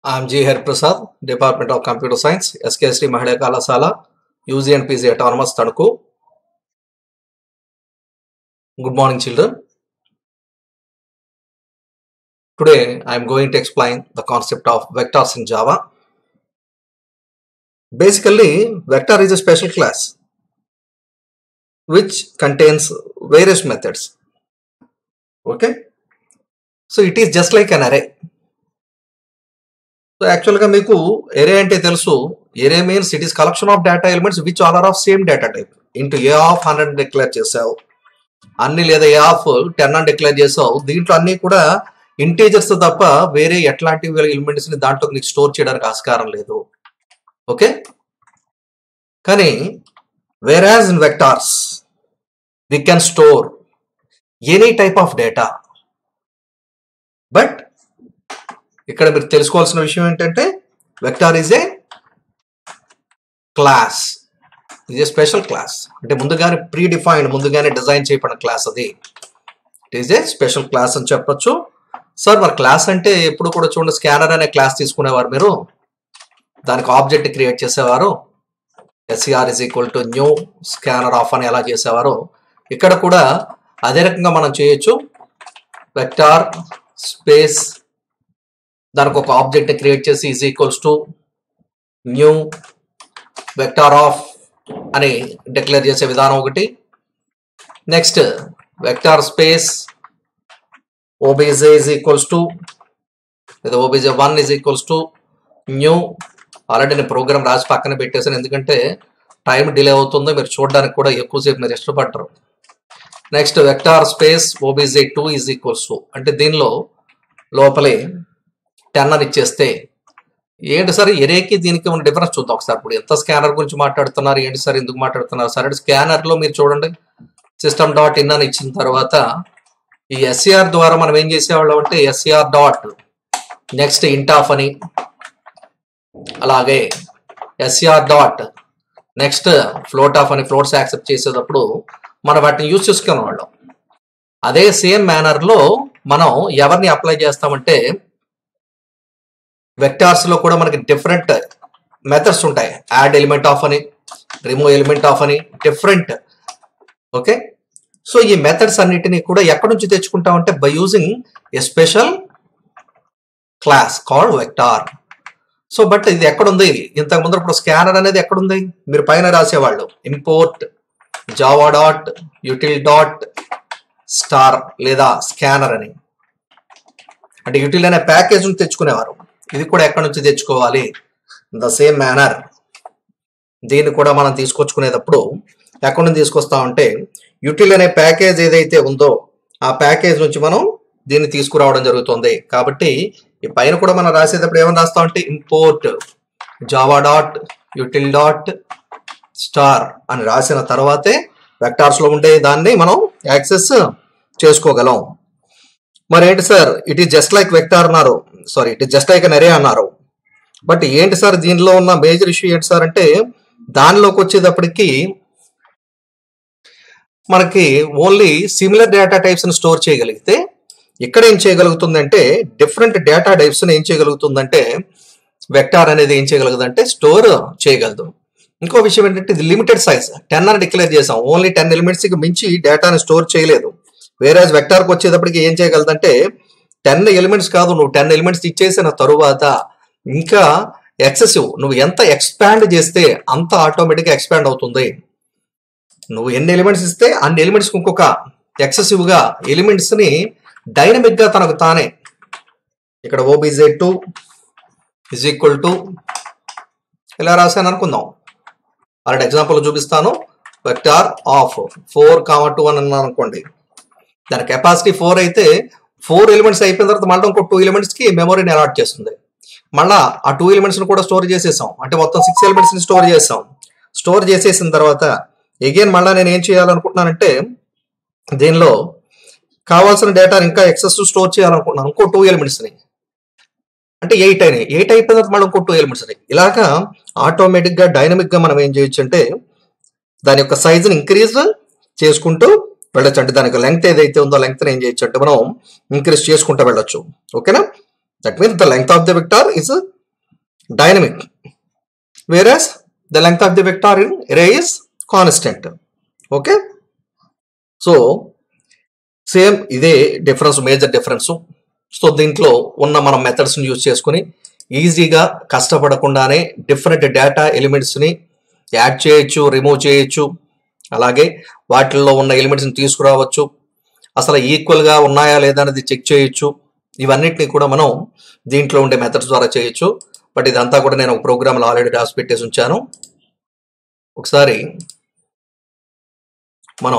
I'm G. Hari Prasad, Department of Computer Science, SKSD Mahila Kalasala, UG and PG Autonomous Tanuku. Good morning, children. Today, I am going to explain the concept of vectors in Java. Basically, vector is a special class which contains various methods. Okay? So, it is just like an array. So యాక్చువల్గా మీకు array అంటే తెలుసు array means it is collection of data elements which all are of same data type int a of hundred declare చేసావు అన్ని లేదా a of ten అని declare చేసావు దీంట్లో అన్ని కూడా ఇంటీజర్స్ తప్ప వేరే ఎట్లాంటి ఎలిమెంట్స్ ని దాంట్లో నీకు స్టోర్ చేయడానికి ఆస్కారం లేదు ఓకే కానీ whereas in vectors we can store any type of data but ఇక్కడ మీరు తెలుసుకోవాల్సిన విషయం ఏంటంటే వెక్టార్ ఈజ్ ఏ క్లాస్ ఇది ఏ స్పెషల్ క్లాస్ అంటే ముందుగానే ప్రీ డిఫైన్డ్ ముందుగానే డిజైన్ చేయబడిన క్లాస్ అది it is a special class అని చెప్పొచ్చు సార్ మరి క్లాస్ అంటే ఎప్పుడు కూడా చూడండి స్కానర్ అనే క్లాస్ తీసుకునేవారు మీరు దానికి ఆబ్జెక్ట్ క్రియేట్ చేసేవారు SER is equal to new scanner of అని ఎలా చేసేవారు ఇక్కడ కూడా అదే రకంగా మనం చేయొచ్చు వెక్టార్ స్పేస్ దానికి ఒక ఆబ్జెక్ట్ క్రియేట్ చేసి is equals to new vector of అని డిక్లేర్ చేసే విధానం ఒకటి next vector space OBJ is equals to లేదా OBJ one is equals to new already నేను ప్రోగ్రామ్ రాసి పక్కన పెట్టేసాను ఎందుకంటే టైం డిలే అవుతుందో మీరు చూడడానికి కూడా ఎక్కువసేపు మీరు ఇష్టపడరు next vector space OBJ two is equals to అంటే దీనిలో లోపలే టెన్ అని ఇచ్చేస్తే ఏంటి సార్ ఎరేకి దీనికి ఉన్న డిఫరెన్స్ చూద్దాం ఒకసారి ఇప్పుడు ఎంత స్కానర్ గురించి మాట్లాడుతున్నారు ఏంటి సార్ ఎందుకు మాట్లాడుతున్నారు సార్ అంటే స్కానర్లో మీరు చూడండి సిస్టమ్ డాట్ ఇన్ అని ఇచ్చిన తర్వాత ఈ ఎస్ఈఆర్ ద్వారా మనం ఏం చేసేవాళ్ళం అంటే SER dot next int of అని అలాగే SER dot next float of అని ఫ్లోట్స్ యాక్సెప్ట్ చేసేటప్పుడు మనం వాటిని యూజ్ చేసుకునే వాళ్ళం అదే సేమ్ మేనర్లో మనం ఎవరిని అప్లై చేస్తామంటే వెక్టార్స్ లో కూడా మనకి డిఫరెంట్ మెథడ్స్ ఉంటాయి యాడ్ ఎలిమెంట్ ఆఫ్ అని రిమూవ్ ఎలిమెంట్ ఆఫ్ అని డిఫరెంట్ ఓకే సో ఈ మెథడ్స్ అన్నిటిని కూడా ఎక్కడి నుంచి తెచ్చుకుంటామంటే by using a special class called vector so but ఇది ఎక్కడుంది ఇంతకు ముందు ఇప్పుడు స్కానర్ అనేది ఎక్కడుంది మీరు పైన రాసేవాళ్ళు import Java dot util dot star లేదా స్కానర్ అని అంటే యూటిల్ అనే ప్యాకేజ్ తెచ్చుకునేవారు ఇది కూడా ఎక్కడి నుంచి తెచ్చుకోవాలి ద సేమ్ మేనర్ దీన్ని కూడా మనం తీసుకొచ్చుకునేటప్పుడు ఎక్కడి నుంచి తీసుకొస్తామంటే యూటిల్ అనే ప్యాకేజ్ ఏదైతే ఉందో ఆ ప్యాకేజ్ నుంచి మనం దీన్ని తీసుకురావడం జరుగుతుంది కాబట్టి ఈ పైన కూడా మనం రాసేటప్పుడు ఏమని రాస్తామంటే import Java dot util dot star అని రాసిన తర్వాతే వెక్టార్స్ లో ఉండే దాన్ని మనం యాక్సెస్ చేసుకోగలం మరి ఏంటి sir it is just like vector అన్నారు sorry it is just like an array అన్నారు బట్ ఏంటి సార్ దీనిలో ఉన్న మేజర్ ఇష్యూ ఏంటి సార్ అంటే దానిలోకి వచ్చేటప్పటికి మనకి ఓన్లీ సిమిలర్ డేటా టైప్స్ ని స్టోర్ చేయగలిగితే ఇక్కడ ఏం చేయగలుగుతుందంటే డిఫరెంట్ డేటా టైప్స్ ఏం చేయగలుగుతుందంటే వెక్టార్ అనేది ఏం చేయగలుగుతుందంటే స్టోర్ చేయగలదు ఇంకో విషయం ఏంటంటే ఇది లిమిటెడ్ సైజ్ టెన్ అని డిక్లేర్ చేసాం ఓన్లీ టెన్ ఎలిమెంట్స్ కి మించి డేటాని స్టోర్ చేయలేదు వేరే వెక్టార్కి వచ్చేటప్పటికి ఏం చేయగలదంటే టెన్ ఎలిమెంట్స్ కాదు నువ్వు టెన్ ఎలిమెంట్స్ ఇచ్చేసిన తరువాత ఇంకా ఎక్సెసివ్ నువ్వు ఎంత ఎక్స్పాండ్ చేస్తే అంత ఆటోమేటిక్గా ఎక్స్పాండ్ అవుతుంది నువ్వు ఎన్ని ఎలిమెంట్స్ ఇస్తే అన్ని ఎలిమెంట్స్ ఇంకొక ఎక్సెసివ్ గా ఎలిమెంట్స్ ని డైనమిక్ గా తనకు తానే ఇక్కడ OBJ two is equal to ఇలా రాశాను అనుకుందాం అలాంటి ఎగ్జాంపుల్ చూపిస్తాను vector of four comma two అని అన్నాను అనుకోండి దాని కెపాసిటీ ఫోర్ అయితే ఫోర్ ఎలిమెంట్స్ అయిపోయిన తర్వాత మళ్ళీ ఇంకో టూ ఎలిమెంట్స్ కి మెమొరీని అలాట్ చేస్తుంది మళ్ళా ఆ టూ ఎలిమెంట్స్ ని కూడా స్టోర్ చేసేసాం అంటే మొత్తం సిక్స్ ఎలిమెంట్స్ ని స్టోర్ చేసాం స్టోర్ చేసేసిన తర్వాత ఎగైన్ మళ్ళీ నేను ఏం చేయాలనుకుంటున్నానంటే దీనిలో కావాల్సిన డేటా ఇంకా ఎక్సెస్ స్టోర్ చేయాలనుకుంటున్నాను ఇంకో టూ ఎలిమెంట్స్ ని అంటే ఎయిట్ అయినాయి ఎయిట్ అయిపోయిన తర్వాత మళ్ళీ ఇంకో టూ ఎలిమెంట్స్ ఉన్నాయి ఇలాగా ఆటోమేటిక్ గా డైనమిక్ గా మనం ఏం చేయొచ్చు అంటే దాని యొక్క సైజుని ఇంక్రీజ్ చేసుకుంటూ వెళ్ళొచ్చు అంటే దానికి లెంగ్త్ ఏదైతే ఉందో లెంగ్త్ ఏం చేయొచ్చు అంటే మనం ఇంక్రీజ్ చేసుకుంటూ వెళ్ళొచ్చు ఓకేనా that means the length of the vector is dynamic whereas the length of the vector in array is constant okay so same ఇదే డిఫరెన్స్ మేజర్ డిఫరెన్స్ సో దీంట్లో ఉన్న మన మెథడ్స్ని యూజ్ చేసుకుని ఈజీగా కష్టపడకుండానే డిఫరెంట్ డేటా ఎలిమెంట్స్ని యాడ్ చేయొచ్చు రిమూవ్ చేయొచ్చు అలాగే వాటిల్లో ఉన్న ఎలిమెంట్స్ని తీసుకురావచ్చు అసలు ఈక్వల్గా ఉన్నాయా లేదా అనేది చెక్ చేయొచ్చు ఇవన్నిటిని కూడా మనం దీంట్లో ఉండే మెథడ్స్ ద్వారా చేయొచ్చు బట్ ఇదంతా కూడా నేను ఒక ప్రోగ్రామ్లో ఆల్రెడీ రాసి పెట్టేసి ఉంచాను ఒకసారి మనం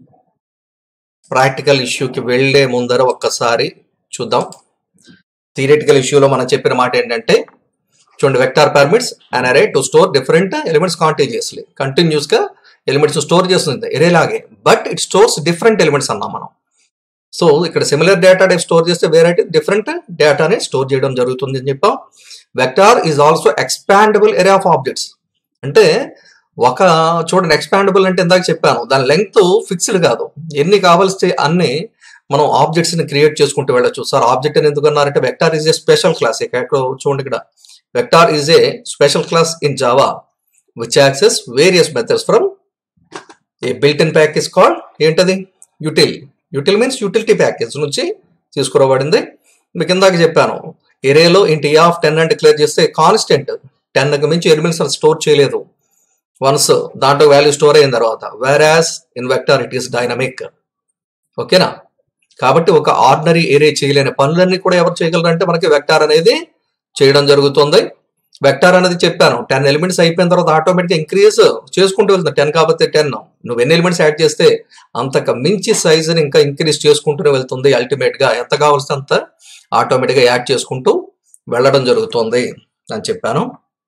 ప్రాక్టికల్ ఇష్యూకి వెళ్లే ముందర ఒక్కసారి చూద్దాం థియరిటికల్ ఇష్యూలో మనం చెప్పిన మాట ఏంటంటే చూడండి vector permits and array to store different elements continuously continuous గా ఎలిమెంట్స్ స్టోర్ చేస్తుంది ఎరే లాగే but it stores different elements అన్నాం మనం సో ఇక్కడ సిమిలర్ డేటా టైప్ స్టోర్ చేస్తే వేరే డిఫరెంట్ డేటాని స్టోర్ చేయడం జరుగుతుంది అని చెప్పాం vector is also expandable array of objects అంటే ఒక చూడండి ఎక్స్పాండబుల్ అంటే ఇందాక చెప్పాను దాని లెంగ్త్ ఫిక్స్డ్ కాదు ఎన్ని కావాల్సి అన్ని మనం ఆబ్జెక్ట్స్ ని క్రియేట్ చేసుకుంటూ వెళ్ళొచ్చు సార్ ఆబ్జెక్ట్ అని ఎందుకు అన్నారంటే vector is a special class ఇక్కడ చూడండి ఇక్కడ vector is a special class in Java which access various methods from a built in package called ఏంటది util util means utility package నుంచి తీసుకురాబడింది మీకు ఇందాక చెప్పాను ఎరేలో ఇంటి ఆఫ్ టెన్ అని డిక్లేర్ చేస్తే కాన్స్టెంట్ టెన్ మించి ఎలిమెంట్స్ స్టోర్ చేయలేదు వన్స్ దాంట్లో వాల్యూ స్టోర్ అయిన తర్వాత whereas in vector it is dynamic ఓకేనా కాబట్టి ఒక ఆర్డినరీ ఏరే చేయలేని పనులన్నీ కూడా ఎవరు చేయగలరంటే మనకి వెక్టార్ అనేది చేయడం జరుగుతుంది వెక్టార్ అనేది చెప్పాను టెన్ ఎలిమెంట్స్ అయిపోయిన తర్వాత ఆటోమేటిక్గా ఇంక్రీజ్ చేసుకుంటూ వెళ్తుంది టెన్ కాకపోతే టెన్ నువ్వు ఎన్ని ఎలిమెంట్స్ యాడ్ చేస్తే అంతకు మించి సైజుని ఇంకా ఇంక్రీజ్ చేసుకుంటూనే వెళ్తుంది అల్టిమేట్ గా ఎంత కావాల్సి అంత ఆటోమేటిక్గా యాడ్ చేసుకుంటూ వెళ్ళడం జరుగుతుంది అని చెప్పాను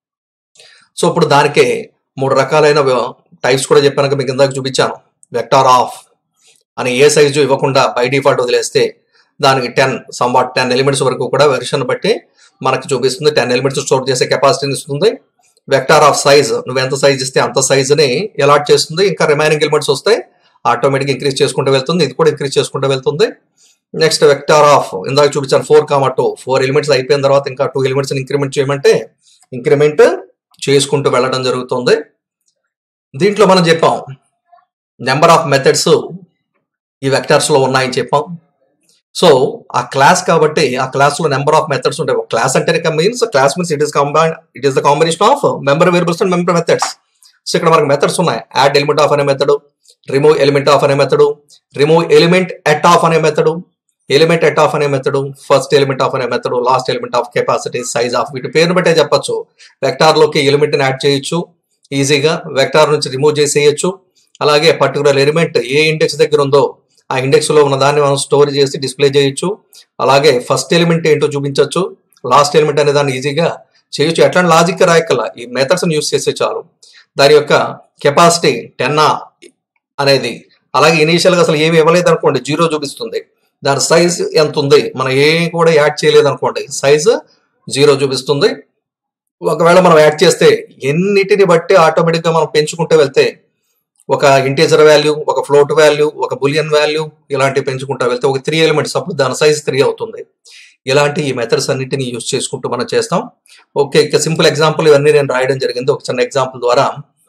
సో ఇప్పుడు దానికే మూడు రకాలైన టైప్స్ కూడా చెప్పాను మీకు ఇందాక చూపించాను వెక్టార్ ఆఫ్ అని ఏ సైజు ఇవ్వకుండా బై డిఫాల్ట్ వదిలేస్తే దానికి టెన్ సంవాట్ టెన్ ఎలిమెంట్స్ వరకు కూడా వెర్షన్ బట్టి మనకు చూపిస్తుంది టెన్ ఎలిమెంట్స్ స్టోర్ చేసే కెపాసిటీని ఇస్తుంది వెక్టార్ ఆఫ్ సైజ్ నువ్వు ఎంత సైజ్ ఇస్తే అంత సైజుని అలాట్ చేస్తుంది ఇంకా రిమైనింగ్ ఎలిమెంట్స్ వస్తాయి ఆటోమేటిక్ ఇంక్రీజ్ చేసుకుంటూ వెళ్తుంది ఇది కూడా ఇంక్రీజ్ చేసుకుంటూ వెళ్తుంది నెక్స్ట్ వెక్టార్ ఆఫ్ ఇందాక చూపించాను four comma two four elements అయిపోయిన తర్వాత ఇంకా టూ ఎలిమెంట్స్ ఇంక్రిమెంట్ చేయమంటే ఇంక్రిమెంట్ చేసుకుంటూ వెళ్ళడం జరుగుతుంది దీంట్లో మనం చెప్పాం నెంబర్ ఆఫ్ మెథడ్స్ ఈ వెక్టర్స్ లో ఉన్నాయని చెప్పాం సో ఆ క్లాస్ కాబట్టి ఆ క్లాస్ లో నెంబర్ ఆఫ్ మెథడ్స్ ఉంటాయి ఒక క్లాస్ అంటే means class means it is combine it is the combination of member variables and member methods so ఇక్కడ మనకు మెథడ్స్ ఉన్నాయి యాడ్ ఎలిమెంట్ ఆఫ్ అనే మెథడ్ రిమూవ్ ఎలిమెంట్ ఆఫ్ అనే method remove element at of అనే method element at of అనే method first element of అనే method last element of capacity size of వీటి పేరును బట్టే చెప్పొచ్చు వెక్టార్ లోకి ఎలిమెంట్ ని యాడ్ చేయొచ్చు ఈజీగా వెక్టార్ నుంచి రిమూవ్ చేసేయచ్చు అలాగే పర్టికులర్ ఎలిమెంట్ ఏ ఇండెక్స్ దగ్గర ఉందో ఆ ఇండెక్స్ లో ఉన్న దాన్ని మనం స్టోర్ చేసి డిస్ప్లే చేయొచ్చు అలాగే ఫస్ట్ ఎలిమెంట్ ఏంటో చూపించవచ్చు లాస్ట్ ఎలిమెంట్ అనే దాన్ని ఈజీగా చేయొచ్చు ఎట్లాంటి లాజిక్ రాయకల్లా ఈ మెథడ్స్ యూస్ చేస్తే చాలు దాని యొక్క కెపాసిటీ టెన్ అనేది అలాగే ఇనీషియల్ గా అసలు ఏమి ఇవ్వలేదు అనుకోండి జీరో చూపిస్తుంది దాని సైజ్ ఎంత ఉంది మనం ఏ కూడా యాడ్ చేయలేదు అనుకోండి సైజ్ జీరో చూపిస్తుంది ఒకవేళ మనం యాడ్ చేస్తే ఎన్నిటిని బట్టి ఆటోమేటిక్ గా మనం పెంచుకుంటూ వెళ్తే ఒక ఇంటీజర్ వాల్యూ ఒక ఫ్లోట్ వాల్యూ ఒక బులియన్ వాల్యూ ఇలాంటివి పెంచుకుంటూ వెళ్తే ఒక త్రీ ఎలిమెంట్స్ అప్పుడు దాని సైజ్ త్రీ అవుతుంది ఇలాంటి ఈ మెథడ్స్ అన్నిటిని యూజ్ చేసుకుంటూ మనం చేస్తాం ఓకే ఇక సింపుల్ ఎగ్జాంపుల్ ఇవన్నీ నేను రాయడం జరిగింది ఒక చిన్న ఎగ్జాంపుల్ ద్వారా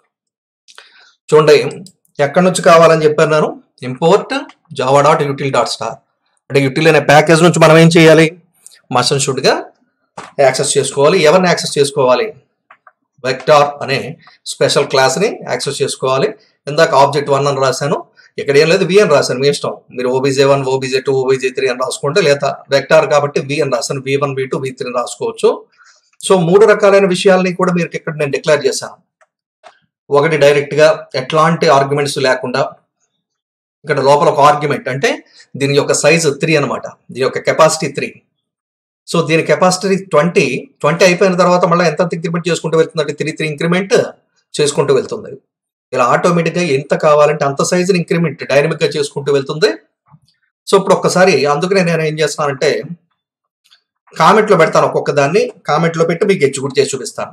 చూడండి ఎక్కడి నుంచి కావాలని చెప్పాను నేను import Java dot util dot star అంటే యూటిల్ అనే ప్యాకేజ్ నుంచి మనం ఏం చేయాలి మషన్ షుడ్ గా యాక్సెస్ చేసుకోవాలి ఎవరిని యాక్సెస్ చేసుకోవాలి వెక్టార్ అనే స్పెషల్ క్లాస్ ని యాక్సెస్ చేసుకోవాలి ఇందాక ఆబ్జెక్ట్ వన్ అని రాశాను ఇక్కడ ఏం లేదు వి అని రాశాను మీ ఇష్టం మీరు OBJ one OBJ two OBJ three అని రాసుకుంటే లేదా వెక్టార్ కాబట్టి వి అని రాశాను V one V two V three రాసుకోవచ్చు సో మూడు రకాలైన విషయాల్ని కూడా మీరు ఇక్కడ నేను డిక్లేర్ చేశాను ఒకటి డైరెక్ట్ గా ఎట్లాంటి ఆర్గ్యుమెంట్స్ లేకుండా ఇక్కడ లోపల ఒక ఆర్గ్యుమెంట్ అంటే దీని యొక్క సైజ్ త్రీ అనమాట దీని యొక్క కెపాసిటీ త్రీ సో దీని కెపాసిటీ ట్వంటీ ట్వంటీ అయిపోయిన తర్వాత మళ్ళీ ఎంత ఇంక్రిమెంట్ చేసుకుంటూ వెళ్తుంది అంటే త్రీ త్రీ ఇంక్రిమెంట్ చేసుకుంటూ వెళ్తుంది ఇలా ఆటోమేటిక్ గా ఎంత కావాలంటే అంత సైజు ఇంక్రిమెంట్ డైనమిక్ గా చేసుకుంటూ వెళ్తుంది సో ఇప్పుడు ఒక్కసారి అందుకనే నేను ఏం చేస్తానంటే కామెంట్ లో పెడతాను ఒక్కొక్క దాన్ని కామెంట్ లో పెట్టి మీకు ఎగ్జిక్యూట్ చేసి చూపిస్తాను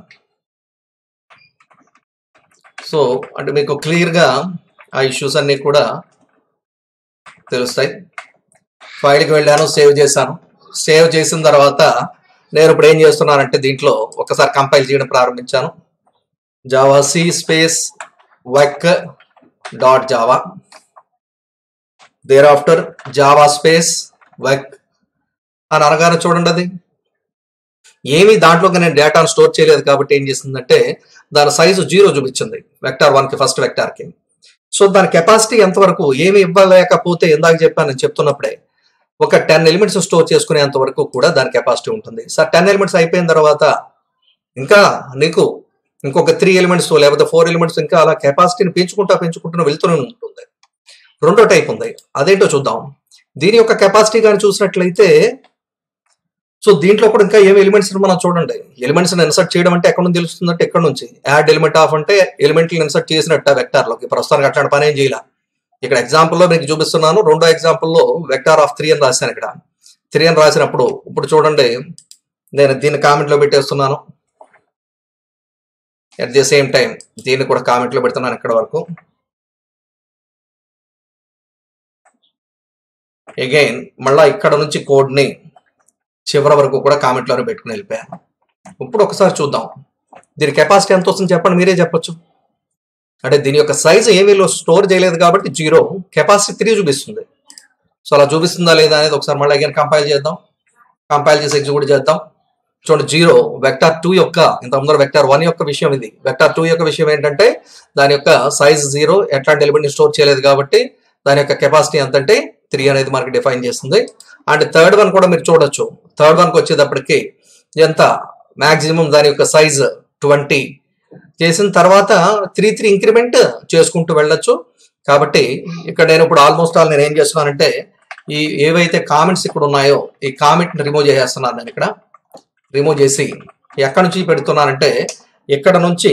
సో అంటే మీకు క్లియర్ గా ఆ ఇష్యూస్ అన్ని కూడా తెలుస్తాయి ఫైల్కి వెళ్ళాను సేవ్ చేశాను సేవ్ చేసిన తర్వాత నేను ఇప్పుడు ఏం చేస్తున్నానంటే దీంట్లో ఒకసారి కంపైల్ చేయడం ప్రారంభించాను javac space vec dot Java thereafter Java space vec అని అనగానే చూడండి అది ఏమి దాంట్లోకి నేను డేటాను స్టోర్ చేయలేదు కాబట్టి ఏం చేసిందంటే దాని సైజు జీరో చూపించింది వెక్టార్ వన్ కి ఫస్ట్ వెక్టార్ కి సో దాని కెపాసిటీ ఎంతవరకు ఏమి ఇవ్వలేకపోతే ఇందాక చెప్పాను నేను చెప్తున్నప్పుడే ఒక టెన్ ఎలిమెంట్స్ స్టోర్ చేసుకునేంత వరకు కూడా దాని కెపాసిటీ ఉంటుంది సార్ టెన్ ఎలిమెంట్స్ అయిపోయిన తర్వాత ఇంకా నీకు ఇంకొక త్రీ ఎలిమెంట్స్ లేకపోతే ఫోర్ ఎలిమెంట్స్ ఇంకా అలా కెపాసిటీని పెంచుకుంటా పెంచుకుంటూ వెళ్తూనే ఉంటుంది రెండో టైప్ ఉంది అదేంటో చూద్దాం దీని యొక్క కెపాసిటీ కానీ చూసినట్లయితే సో దీంట్లో కూడా ఇంకా ఏమి ఎలిమెంట్స్ మనం చూడండి ఎలిమెంట్స్ ఇన్సర్ట్ చేయడం అంటే ఎక్కడ నుంచి తెలుస్తుందంటే ఎక్కడ నుంచి యాడ్ ఎలిమెంట్ ఆఫ్ అంటే ఎలిమెంట్ ఇన్సర్ట్ చేసినట్ట వెక్టార్ లోకి ప్రస్తుతానికి అట్లాంటి పని ఏం చేయాల ఇక్కడ ఎగ్జాంపుల్ లో మీకు చూపిస్తున్నాను రెండో ఎగ్జాంపుల్ లో వెక్టార్ ఆఫ్ త్రీ అని రాశాను ఇక్కడ త్రీ అని రాసినప్పుడు ఇప్పుడు చూడండి నేను దీన్ని కామెంట్ లో పెట్టేస్తున్నాను అట్ ది సేమ్ టైం దీన్ని కూడా కామెంట్ లో పెడుతున్నాను ఇక్కడ వరకు అగైన్ మళ్ళా ఇక్కడ నుంచి కోడ్ ని చివరి వరకు కూడా కామెంట్ లోనే పెట్టుకుని వెళ్ళిపోయాను ఇప్పుడు ఒకసారి చూద్దాం దీని కెపాసిటీ ఎంత వస్తుంది చెప్పండి మీరే చెప్పొచ్చు అంటే దీని యొక్క సైజ్ ఏమీలో స్టోర్ చేయలేదు కాబట్టి జీరో కెపాసిటీ త్రీ చూపిస్తుంది సో అలా చూపిస్తుందా లేదా అనేది ఒకసారి మళ్ళీ అగైన్ కంపైల్ చేద్దాం కంపైల్ చేసి ఎగ్జిక్యూట్ చేద్దాం చూడండి జీరో వెక్టార్ టూ యొక్క ఇంత ముందర వెక్టార్ వన్ యొక్క విషయం ఇది వెక్టార్ టూ యొక్క విషయం ఏంటంటే దాని యొక్క సైజ్ జీరో ఎట్లాంటి ఎలిమెంట్ స్టోర్ చేయలేదు కాబట్టి దాని యొక్క కెపాసిటీ ఎంత అంటే త్రీ అనేది మనకి డిఫైన్ చేస్తుంది అండ్ థర్డ్ వన్ కూడా మీరు చూడొచ్చు థర్డ్ వన్కి వచ్చేటప్పటికి ఎంత మాక్సిమం దాని యొక్క సైజ్ ట్వంటీ చేసిన తర్వాత త్రీ త్రీ ఇంక్రిమెంట్ చేసుకుంటూ వెళ్ళొచ్చు కాబట్టి ఇక్కడ నేను ఇప్పుడు ఆల్మోస్ట్ ఆల్ నేను ఏం చేస్తున్నానంటే ఈ ఏవైతే కామెంట్స్ ఇక్కడ ఉన్నాయో ఈ కామెంట్ రిమూవ్ చేసేస్తున్నాను నేను ఇక్కడ రిమూవ్ చేసి ఎక్కడి నుంచి పెడుతున్నానంటే ఇక్కడ నుంచి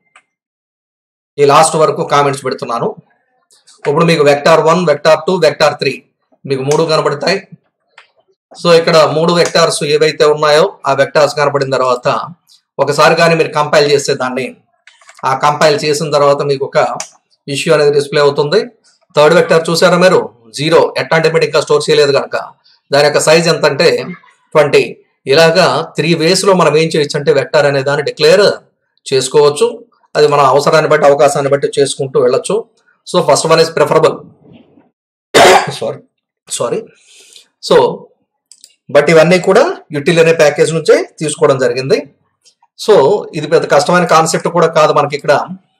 ఈ లాస్ట్ వరకు కామెంట్స్ పెడుతున్నాను ఇప్పుడు మీకు vector one vector two vector three మీకు మూడు కనబడతాయి సో ఇక్కడ మూడు వెక్టార్స్ ఏవైతే ఉన్నాయో ఆ వెక్టార్స్ కనబడిన తర్వాత ఒకసారి కానీ మీరు కంపైల్ చేస్తే దాన్ని ఆ కంపైల్ చేసిన తర్వాత మీకు ఒక ఇష్యూ అనేది డిస్ప్లే అవుతుంది థర్డ్ వెక్టార్ చూసారా మీరు జీరో ఎట్లాంటి ఎలిమెంట్ ఇంకా స్టోర్ చేయలేదు కనుక దాని యొక్క సైజ్ ఎంత అంటే ట్వంటీ ఇలాగా త్రీ వేస్ లో మనం ఏం చేయొచ్చు అంటే వెక్టార్ అనే దాన్ని డిక్లేర్ చేసుకోవచ్చు అది మన అవసరాన్ని బట్టి అవకాశాన్ని బట్టి చేసుకుంటూ వెళ్ళొచ్చు so first one is preferable sorry sorry so but ఇవన్నీ కూడా యూటిల్ అనే ప్యాకేజ్ నుంచే తీసుకోవడం జరిగింది సో ఇది పెద్ద కష్టమైన కాన్సెప్ట్ కూడా కాదు మనకి ఇక్కడ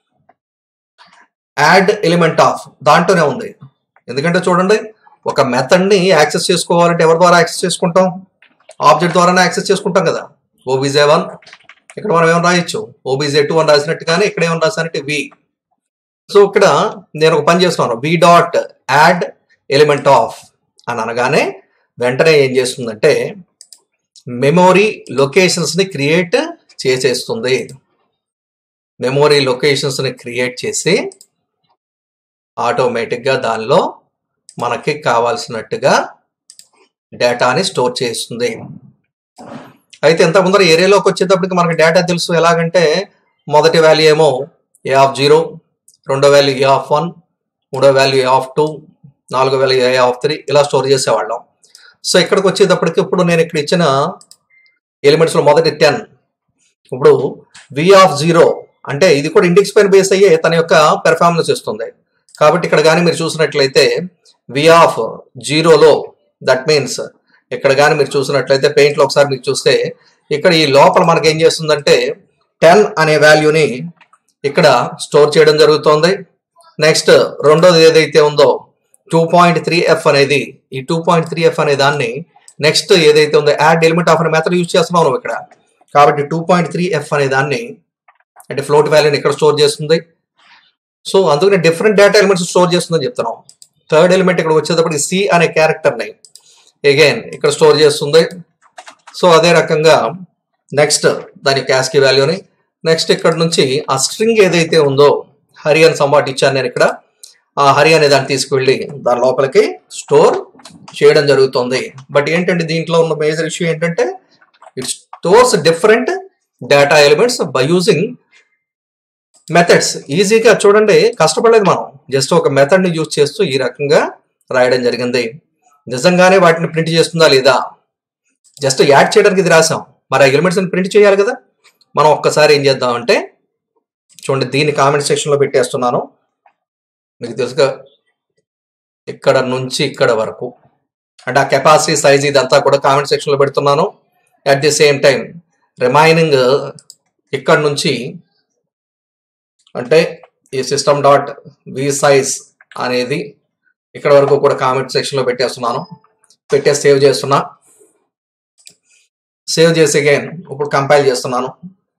యాడ్ ఎలిమెంట్ ఆఫ్ దాంట్లోనే ఉంది ఎందుకంటే చూడండి ఒక మెథడ్ ని యాక్సెస్ చేసుకోవాలంటే ఎవరి ద్వారా యాక్సెస్ చేసుకుంటాం ఆబ్జెక్ట్ ద్వారానే యాక్సెస్ చేసుకుంటాం కదా ఓబీజే వన్ ఇక్కడ మనం ఏమైనా రాయొచ్చు ఓబీజే టూ అని రాసినట్టుగానే ఇక్కడ ఏమైనా రాసానంటే వి సో ఇక్కడ నేను ఒక పని చేస్తున్నాను v dot add element of అని అనగానే వెంటనే ఏం చేస్తుందంటే మెమోరీ లొకేషన్స్ ని క్రియేట్ చేసేస్తుంది మెమోరీ లొకేషన్స్ ని క్రియేట్ చేసి ఆటోమేటిక్ గా దానిలో మనకి కావాల్సినట్టుగా డేటాని స్టోర్ చేస్తుంది అయితే ఇంత ముందర ఏరియాలోకి వచ్చేటప్పటికి మనకి డేటా తెలుసు ఎలాగంటే మొదటి వాల్యూ ఏమో ఏ ఆఫ్ జీరో రెండో వాల్యూ ఏ ఆఫ్ వన్ మూడో వాల్యూ ఏ ఆఫ్ టూ నాలుగో వాల్యూ ఏ ఆఫ్ త్రీ ఇలా స్టోర్ చేసేవాళ్ళం సో ఇక్కడికి వచ్చేటప్పటికి ఇప్పుడు నేను ఇక్కడ ఇచ్చిన ఎలిమెంట్స్లో మొదటి టెన్ ఇప్పుడు వి ఆఫ్ జీరో అంటే ఇది కూడా ఇండెక్స్ పైన బేస్ అయ్యే తన యొక్క పెర్ఫార్మెన్స్ ఇస్తుంది కాబట్టి ఇక్కడ కానీ మీరు చూసినట్లయితే వి ఆఫ్ జీరోలో దట్ మీన్స్ ఇక్కడ కానీ మీరు చూసినట్లయితే పెయింట్లో ఒకసారి మీకు చూస్తే ఇక్కడ ఈ లోపల మనకి ఏం చేస్తుందంటే టెన్ అనే వాల్యూని ఇక్కడ స్టోర్ చేయడం జరుగుతోంది నెక్స్ట్ రెండోది ఏదైతే ఉందో టూ పాయింట్ త్రీ ఎఫ్ అనేది ఈ టూ పాయింట్ త్రీ ఎఫ్ అనే దాన్ని నెక్స్ట్ ఏదైతే ఉందో యాడ్ ఎలిమెంట్ ఆఫ్ అనే మెథడ్ యూజ్ చేస్తున్నాం మనం ఇక్కడ కాబట్టి టూ పాయింట్ త్రీ ఎఫ్ అనే దాన్ని అంటే ఫ్లోట్ వాల్యూని ఇక్కడ స్టోర్ చేస్తుంది సో అందుకని డిఫరెంట్ డేటా ఎలిమెంట్స్ స్టోర్ చేస్తుందని చెప్తున్నాం థర్డ్ ఎలిమెంట్ ఇక్కడ వచ్చేటప్పటికి సి అనే క్యారెక్టర్ని అగైన్ ఇక్కడ స్టోర్ చేస్తుంది సో అదే రకంగా నెక్స్ట్ దాని క్యాస్కీ వాల్యూని నెక్స్ట్ ఇక్కడ నుంచి ఆ స్ట్రింగ్ ఏదైతే ఉందో హరి అని సంబాట్ ఇచ్చాను నేను ఇక్కడ ఆ హరి అనే దాన్ని తీసుకువెళ్ళి దాని లోపలికి స్టోర్ చేయడం జరుగుతుంది బట్ ఏంటంటే దీంట్లో ఉన్న మేజర్ ఇష్యూ ఏంటంటే it stores different data elements by using methods ఈజీగా చూడండి కష్టపడలేదు మనం జస్ట్ ఒక మెథడ్ ని యూజ్ చేస్తూ ఈ రకంగా రాయడం జరిగింది నిజంగానే వాటిని ప్రింట్ చేస్తుందా లేదా జస్ట్ యాడ్ చేయడానికి ఇది రాసాం మరి ఆ ఎలిమెంట్స్ ప్రింట్ చేయాలి కదా మనం ఒక్కసారి ఏం చేద్దాం అంటే చూడండి దీన్ని కామెంట్ సెక్షన్లో పెట్టేస్తున్నాను మీకు తెలుసుగా ఇక్కడ నుంచి ఇక్కడ వరకు అంటే ఆ కెపాసిటీ సైజ్ ఇదంతా కూడా కామెంట్ సెక్షన్లో పెడుతున్నాను at the same time remaining ఇక్కడ నుంచి అంటే ఈ సిస్టమ్ డాట్ వి సైజ్ అనేది ఇక్కడ వరకు కూడా కామెంట్ సెక్షన్లో పెట్టేస్తున్నాను పెట్టేసి సేవ్ చేస్తున్నా సేవ్ చేసి అగైన్ ఇప్పుడు కంపైల్ చేస్తున్నాను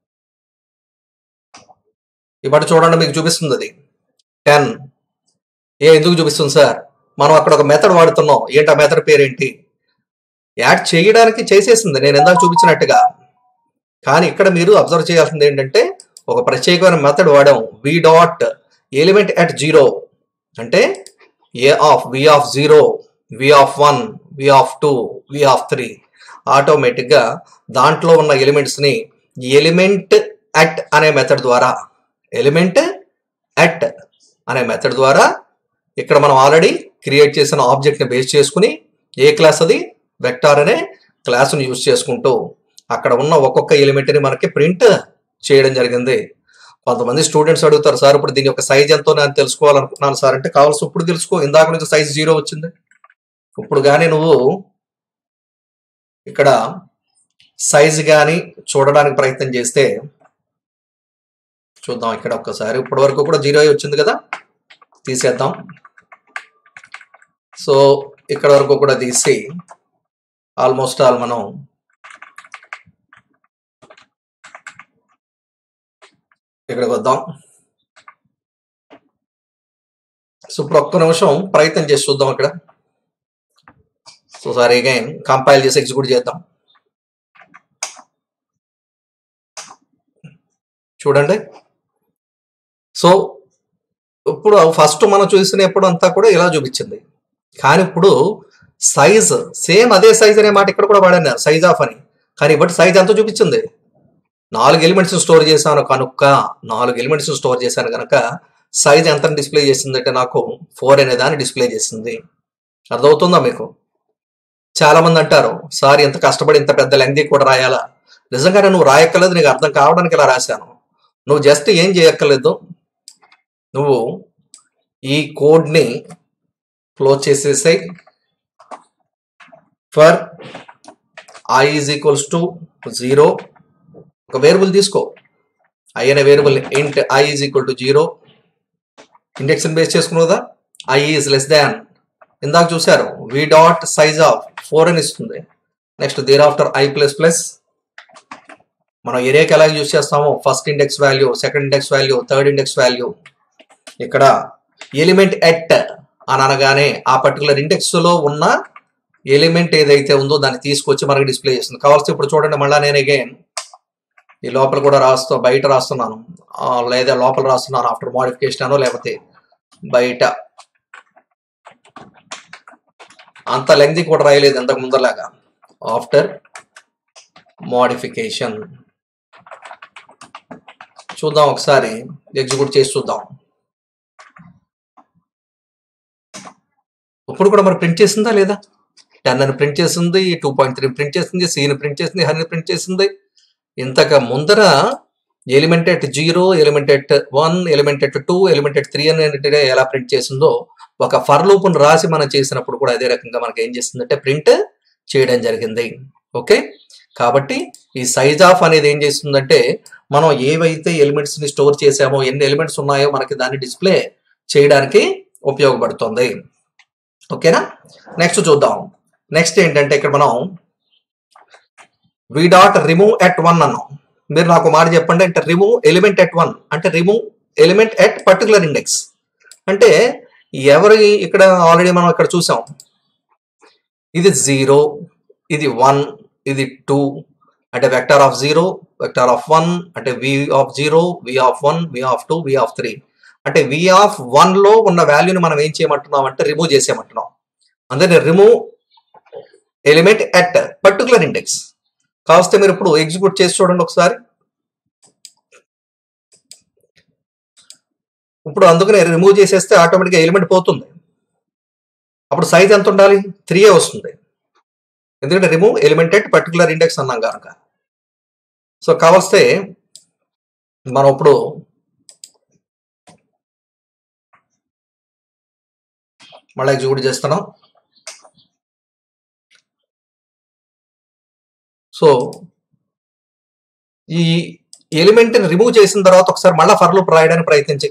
ఇప్పుడు చూడండి మీకు చూపిస్తుంది అది టెన్ ఏ ఎందుకు చూపిస్తుంది సార్ మనం అక్కడ ఒక మెథడ్ వాడుతున్నాం ఏంటి ఆ మెథడ్ పేరేంటి యాడ్ చేయడానికి చేసేసింది నేను ఇందాక చూపించినట్టుగా కానీ ఇక్కడ మీరు అబ్జర్వ్ చేయాల్సింది ఏంటంటే ఒక ప్రత్యేకమైన మెథడ్ వాడాం v dot element at zero అంటే a of v of zero v of one v of two v of three ఆటోమేటిక్గా దాంట్లో ఉన్న ఎలిమెంట్స్ని ఎలిమెంట్ అట్ అనే మెథడ్ ద్వారా ఎలిమెంట్ అట్ అనే మెథడ్ ద్వారా ఇక్కడ మనం ఆల్రెడీ క్రియేట్ చేసిన ఆబ్జెక్ట్ని బేస్ చేసుకుని ఏ క్లాస్ అది వెక్టార్ అనే క్లాసును యూజ్ చేసుకుంటూ అక్కడ ఉన్న ఒక్కొక్క ఎలిమెంట్ని మనకి ప్రింట్ చేయడం జరిగింది కొంతమంది స్టూడెంట్స్ అడుగుతారు సార్ ఇప్పుడు దీని యొక్క సైజ్ ఎంతో నేను తెలుసుకోవాలనుకుంటున్నాను సార్ అంటే కావాల్సి ఇప్పుడు తెలుసుకో ఇందాక నుంచి సైజ్ జీరో వచ్చింది ఇప్పుడు కానీ నువ్వు ఇక్కడ సైజ్ కానీ చూడడానికి ప్రయత్నం చేస్తే చూద్దాం ఇక్కడ ఒక్కసారి ఇప్పటి వరకు కూడా జీరో వచ్చింది కదా తీసేద్దాం సో ఇక్కడ వరకు కూడా తీసి ఆల్మోస్ట్ ఆల్ మనం ఇక్కడికి వద్దాం సో ఇప్పుడు ఒక్క నిమిషం ప్రయత్నం చేసి చూద్దాం ఇక్కడ సో సారీ అగైన్ కంపైల్ చేసి ఎగ్జిక్యూట్ చేద్దాం చూడండి సో ఇప్పుడు ఫస్ట్ మనం చూసినప్పుడు అంతా కూడా ఇలా చూపించింది కానీ ఇప్పుడు సైజ్ సేమ్ అదే సైజ్ అనే మాట ఇక్కడ కూడా వాడాను సైజ్ ఆఫ్ అని కానీ బట్ సైజ్ ఎంత చూపించింది నాలుగు ఎలిమెంట్స్ స్టోర్ చేశాను కనుక నాలుగు ఎలిమెంట్స్ స్టోర్ చేశాను కనుక సైజ్ ఎంత డిస్ప్లే చేసిందంటే నాకు ఫోర్ అనే దాన్ని డిస్ప్లే చేసింది అర్థమవుతుందా మీకు చాలా మంది అంటారు సార్ ఇంత కష్టపడి ఇంత పెద్ద లెంగ్త్ కూడా రాయాలా నిజంగానే నువ్వు రాయక్కర్లేదు నీకు అర్థం కావడానికి ఇలా రాశాను నువ్వు జస్ట్ ఏం చేయక్కర్లేదు నువ్వు ఈ కోడ్ని క్లోజ్ చేసేసాయి for i is equals to zero ఒక వేరియబుల్ తీసుకో ఐ అనే variable int i is equal to zero ఇండెక్స్ని బేస్ చేసుకున్నావు కదా ఐ ఈజ్ లెస్ దాన్ ఇందాక చూశారు v dot size of four అని ఇస్తుంది next thereafter i plus plus మనం ఏరియాకి ఎలా యూజ్ చేస్తామో first index value second index value third index value ఇక్కడ ఎలిమెంట్ ఎట్ అని అనగానే ఆ పర్టికులర్ ఇండెక్స్ లో ఉన్న ఎలిమెంట్ ఏదైతే ఉందో దాన్ని తీసుకొచ్చి మనకి డిస్ప్లే చేస్తుంది కావాల్సి ఇప్పుడు చూడండి మళ్ళీ నేను అగైన్ ఈ లోపల కూడా రాస్తూ బయట రాస్తున్నాను ఆ, లేదా లోపల రాస్తున్నాను ఆఫ్టర్ మోడిఫికేషన్ అనో లేకపోతే బయట అంత లెంగ్త్ కూడా రాయలేదు ఇంతకు ముందరలాగా ఆఫ్టర్ మోడిఫికేషన్ చూద్దాం ఒకసారి ఎగ్జిక్యూట్ చేసి చూద్దాం ఇప్పుడు కూడా మరి ప్రింట్ చేసిందా లేదా టెన్ అని ప్రింట్ చేసింది టూ పాయింట్ త్రీ ప్రింట్ చేసింది సిని ప్రింట్ చేసింది హండ్రెడ్ ప్రింట్ చేసింది ఇంతక ముందర element at zero element at one element at two element at three అని ఎలా ప్రింట్ చేసిందో ఒక ఫర్ లూప్ను రాసి మనం చేసినప్పుడు కూడా అదే రకంగా మనకి ఏం చేస్తుందంటే ప్రింట్ చేయడం జరిగింది ఓకే కాబట్టి ఈ సైజ్ ఆఫ్ అనేది ఏం చేస్తుందంటే మనం ఏవైతే ఎలిమెంట్స్ ని స్టోర్ చేసామో ఎన్ని ఎలిమెంట్స్ ఉన్నాయో మనకి దాన్ని డిస్ప్లే చేయడానికి ఉపయోగపడుతుంది ఓకేనా నెక్స్ట్ చూద్దాం నెక్స్ట్ ఏంటంటే ఇక్కడ మనం v dot remove at one అన్నాం మీరు నాకు మాట చెప్పండి అంటే రిమూవ్ ఎలిమెంట్ ఎట్ వన్ అంటే remove element at particular index అంటే ఎవరి ఇక్కడ ఆల్రెడీ మనం ఇక్కడ చూసాం ఇది జీరో ఇది వన్ ఇది టూ అంటే vector of zero vector of one అంటే v of zero v of one v of two v of three అంటే వి ఆఫ్ వన్ లో ఉన్న వాల్యూని మనం ఏం చేయమంటున్నాం అంటే రిమూవ్ చేసేయమంటున్నాం అందుకని remove element at particular index కావస్తే మీరు ఇప్పుడు ఎగ్జిక్యూట్ చేసి చూడండి ఒకసారి ఇప్పుడు అందుకనే రిమూవ్ చేసేస్తే ఆటోమేటిక్గా ఎలిమెంట్ పోతుంది అప్పుడు సైజ్ ఎంత ఉండాలి త్రీయే వస్తుంది ఎందుకంటే remove element at particular index అన్నాం కనుక సో కావలిస్తే మనం ఇప్పుడు మళ్ళీ ఎగ్జిక్యూట్ చేస్తున్నాం సో ఈ ఎలిమెంట్ ని రిమూవ్ చేసిన తర్వాత ఒకసారి మళ్ళీ ఫర్ లూప్ రాయడానికి ప్రయత్నించి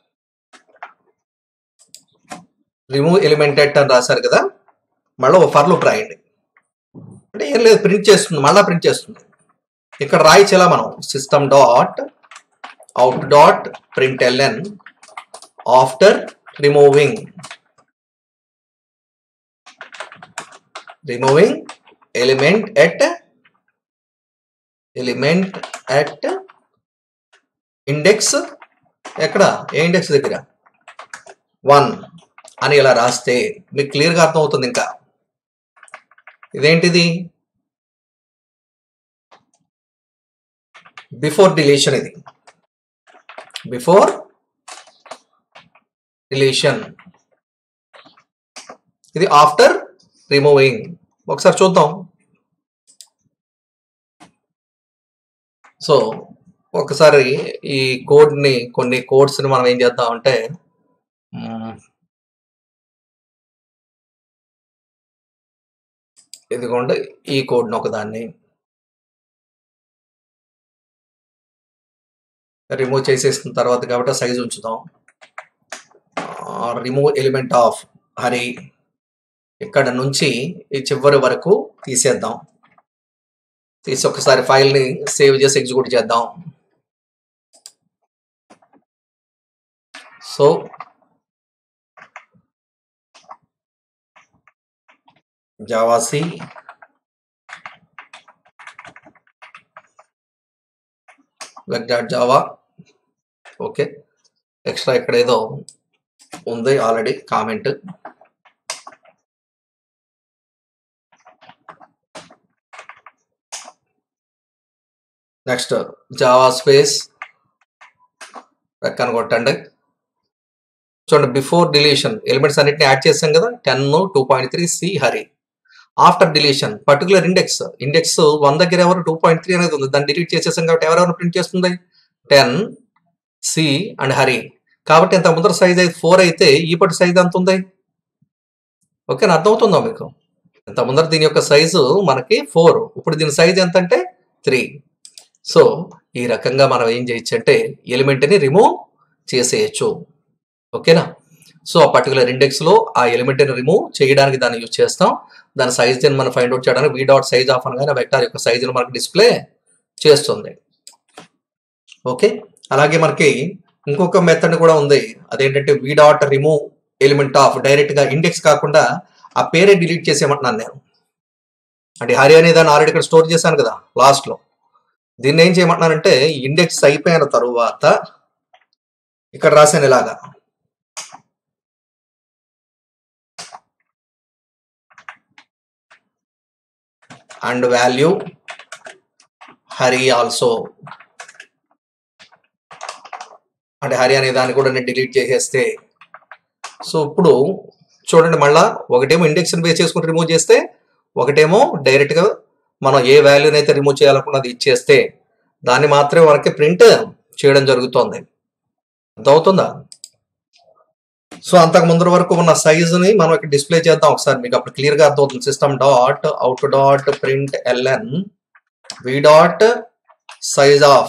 రిమూవ్ ఎలిమెంట్ ఎట్ అని రాశారు కదా మళ్ళీ ఒక ఫర్ లూప్ రాయండి అంటే ఏం లేదు ప్రింట్ చేస్తుంది మళ్ళీ ప్రింట్ చేస్తుంది ఇక్కడ రాయించేలా మనం system dot out dot print ln after removing removing element at element at index ఎక్కడ ఏ ఇండెక్స్ దగ్గర వన్ అని ఇలా రాస్తే మీకు క్లియర్గా అర్థమవుతుంది ఇంకా ఇదేంటిది బిఫోర్ డిలీషన్ ఇది బిఫోర్ డిలీషన్ ఇది ఆఫ్టర్ రిమూవింగ్ ఒకసారి చూద్దాం సో ఒకసారి ఈ కోడ్ని కొన్ని కోడ్స్ని మనం ఏం చేద్దాం అంటే మ్, ఇదిగోండి ఈ కోడ్ని ఒకదాన్ని రిమూవ్ చేసేసిన తర్వాత కాబట్టి సైజ్ ఉంచుదాం రిమూవ్ ఎలిమెంట్ ఆఫ్ హరి ఇక్కడ నుంచి ఈ చివరి వరకు తీసేద్దాం తీసి ఒకసారి ఫైల్ని సేవ్ చేసి ఎగ్జిక్యూట్ చేద్దాం so javac web dot java okay extra ఇక్కడ ఏదో ఉంది already comment next java space రెక్కను కొట్టండి చూడండి బిఫోర్ డిలీషన్ ఎలిమెంట్స్ అన్నిటిని యాడ్ చేసాం కదా ten two point three c Hari after deletion particular index index one దగ్గర ఎవరు టూ పాయింట్ త్రీ అనేది ఉంది దాన్ని డిలీట్ చేసేసాం కాబట్టి ఎవరెవరు ప్రింట్ చేస్తుంది టెన్ సి అండ్ హరి కాబట్టి ఇంత ముందర సైజ్ అయితే ఫోర్ అయితే ఈ పటి సైజ్ ఎంత ఉంది ఓకే అర్థమవుతుందా మీకు ఇంత ముందర దీని యొక్క సైజు మనకి ఫోర్ ఇప్పుడు దీని సైజ్ ఎంత అంటే త్రీ సో ఈ రకంగా మనం ఏం చేయొచ్చు అంటే ఎలిమెంట్ని రిమూవ్ చేసేయచ్చు ఓకేనా సో ఆ పర్టికులర్ ఇండెక్స్లో ఆ ఎలిమెంట్ని రిమూవ్ చేయడానికి దాన్ని యూజ్ చేస్తాం దాని సైజ్ దీన్ని మనం ఫైండ్ అవుట్ చేయడానికి వీ డాట్ సైజ్ ఆఫ్ అనగానే వెక్టార్ యొక్క సైజును మనకు డిస్ప్లే చేస్తుంది ఓకే అలాగే మనకి ఇంకొక మెథడ్ కూడా ఉంది అదేంటంటే v dot remove element of డైరెక్ట్గా ఇండెక్స్ కాకుండా ఆ పేరే డిలీట్ చేసేయమంటున్నాను నేను అంటే హరి అనే దాన్ని ఆల్రెడీ ఇక్కడ స్టోర్ చేశాను కదా లాస్ట్లో దీన్ని ఏం చేయమంటున్నానంటే ఇండెక్స్ అయిపోయిన తరువాత ఇక్కడ రాశాను ఇలాగా అండ్ వాల్యూ హరి ఆల్సో అంటే హరి అనే దాన్ని కూడా నేను డిలీట్ చేసేస్తే సో ఇప్పుడు చూడండి మళ్ళా ఒకటేమో ఇండెక్స్ని బేస్ చేసుకుని రిమూవ్ చేస్తే ఒకటేమో డైరెక్ట్గా మనం ఏ వాల్యూని అయితే రిమూవ్ చేయాలనుకున్నది ఇచ్చేస్తే దాన్ని మాత్రమే మనకి ప్రింట్ చేయడం జరుగుతోంది అర్థమవుతుందా సో అంతకు ముందర వరకు ఉన్న సైజుని మనం ఇక్కడ డిస్ప్లే చేద్దాం ఒకసారి మీకు అప్పుడు క్లియర్గా అర్థమవుతుంది system dot out dot print ln v dot size of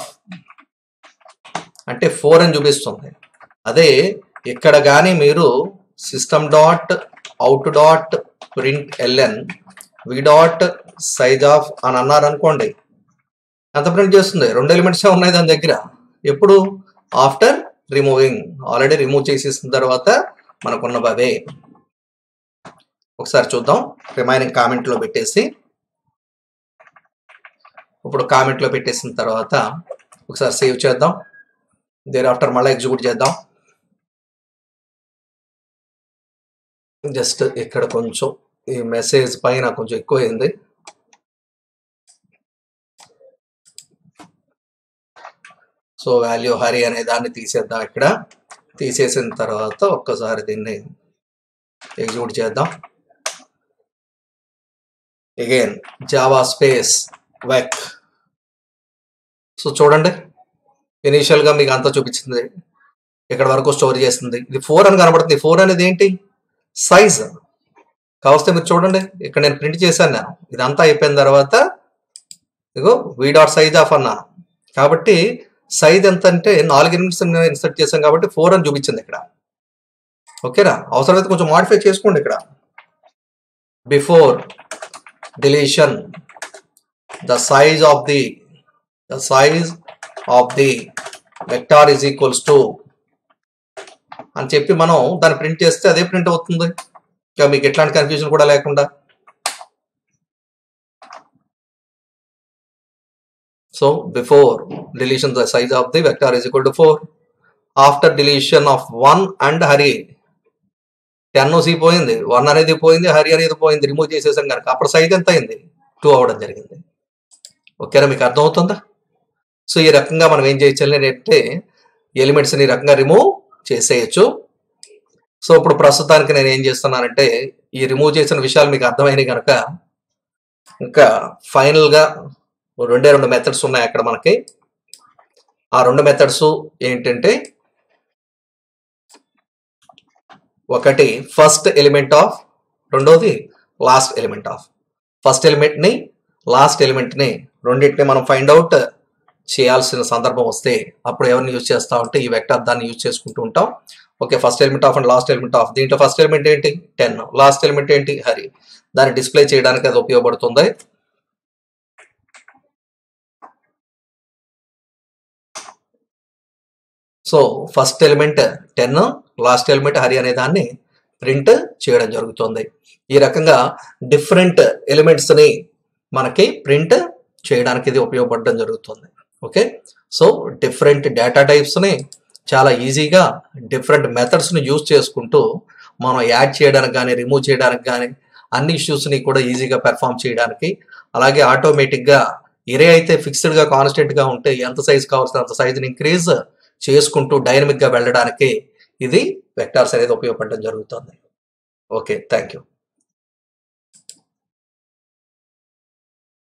అంటే ఫోర్ అని చూపిస్తుంది అదే ఇక్కడ కానీ మీరు system dot out dot print ln v dot size of అని అన్నారు అనుకోండి ఎంత ప్రింట్ చేస్తుంది రెండు ఎలిమెంట్స్ ఉన్నాయి దాని దగ్గర ఎప్పుడు ఆఫ్టర్ రిమూవింగ్ ఆల్రెడీ రిమూవ్ చేసేసిన తర్వాత మనకున్న అవే ఒకసారి చూద్దాం రిమైనింగ్ కామెంట్లో పెట్టేసి ఇప్పుడు కామెంట్లో పెట్టేసిన తర్వాత ఒకసారి సేవ్ చేద్దాం దేర్ ఆఫ్టర్ మళ్ళీ ఎగ్జిక్యూట్ చేద్దాం జస్ట్ ఇక్కడ కొంచెం ఈ మెసేజ్ పైన కొంచెం ఎక్కువైంది సో వాల్యూ హరి అనే దాన్ని తీసేద్దాం ఇక్కడ తీసేసిన తర్వాత ఒక్కసారి దీన్ని ఎగ్జిక్యూట్ చేద్దాం again java space vec so చూడండి ఇనీషియల్ గా మీకు అంతా చూపించింది ఇక్కడ వరకు స్టోర్ చేస్తుంది ఇది ఫోర్ అని కనబడుతుంది ఫోర్ అనేది ఏంటి సైజ్ కావస్తే మీరు చూడండి ఇక్కడ నేను ప్రింట్ చేశాను నేను ఇదంతా అయిపోయిన తర్వాత ఇగో వీ డాట్ సైజ్ ఆఫ్ అన్నాను కాబట్టి సైజ్ ఎంత అంటే నాలుగు యూనిట్స్ ఇన్సర్ట్ చేశాం కాబట్టి ఫోర్ అని చూపించింది ఇక్కడ ఓకేనా అవసరమైతే కొంచెం మాడిఫై చేసుకోండి ఇక్కడ before deletion the size of the the size of the vector is equals to అని చెప్పి మనం దాన్ని ప్రింట్ చేస్తే అదే ప్రింట్ అవుతుంది ఇక మీకు ఎట్లాంటి కన్ఫ్యూజన్ కూడా లేకుండా so before deletion the size of the vector is equal to 4 after deletion of 1 and Hari ten c పోయింది వన్ అనేది పోయింది హరి అనేది పోయింది రిమూవ్ చేసేసాం కనుక అప్పుడు సైజ్ ఎంత అయింది టూ అవ్వడం జరిగింది ఓకేనా మీకు అర్థమవుతుందా సో ఈ రకంగా మనం ఏం చేయొచ్చు అంటే ఎలిమెంట్స్ని ఈ రకంగా రిమూవ్ చేసేయచ్చు సో ఇప్పుడు ప్రస్తుతానికి నేను ఏం చేస్తున్నానంటే ఈ రిమూవ్ చేసిన విషయాలు మీకు అర్థమైనవి కనుక ఇంకా ఫైనల్గా రెండే రెండు మెథడ్స్ ఉన్నాయి అక్కడ మనకి ఆ రెండు మెథడ్స్ ఏంటంటే ఒకటి ఫస్ట్ ఎలిమెంట్ ఆఫ్ రెండోది లాస్ట్ ఎలిమెంట్ ఆఫ్ ఫస్ట్ ఎలిమెంట్ని లాస్ట్ ఎలిమెంట్ని రెండింటిని మనం ఫైండ్ అవుట్ చేయాల్సిన సందర్భం వస్తే అప్పుడు ఎవరిని యూజ్ చేస్తా ఉంటే ఈ వెక్టర్ దాన్ని యూజ్ చేసుకుంటూ ఉంటాం okay first element of and last element of దీంట్లో ఫస్ట్ ఎలిమెంట్ ఏంటి టెన్ లాస్ట్ ఎలిమెంట్ ఏంటి హరి దాన్ని డిస్ప్లే చేయడానికి అది ఉపయోగపడుతుంది so first element ten last element Hari అనే దాన్ని ప్రింట్ చేయడం జరుగుతుంది ఈ రకంగా డిఫరెంట్ ఎలిమెంట్స్ని మనకి ప్రింట్ చేయడానికి ఇది ఉపయోగపడడం జరుగుతుంది ఓకే సో డిఫరెంట్ డేటా టైప్స్ని చాలా ఈజీగా డిఫరెంట్ మెథడ్స్ని యూజ్ చేసుకుంటూ మనం యాడ్ చేయడానికి కానీ రిమూవ్ చేయడానికి కానీ అన్ని ఇష్యూస్ని కూడా ఈజీగా పెర్ఫామ్ చేయడానికి అలాగే ఆటోమేటిక్గా ఇరే అయితే ఫిక్స్డ్గా కాన్స్టెంట్గా ఉంటే ఎంత సైజ్ కావాల్సిన అంత సైజుని ఇంక్రీజ్ చేసుకుంటూ డైనమిక్గా వెళ్ళడానికి ఇది వెక్టార్స్ అనేది ఉపయోగపడడం జరుగుతుంది ఓకే థ్యాంక్ యూ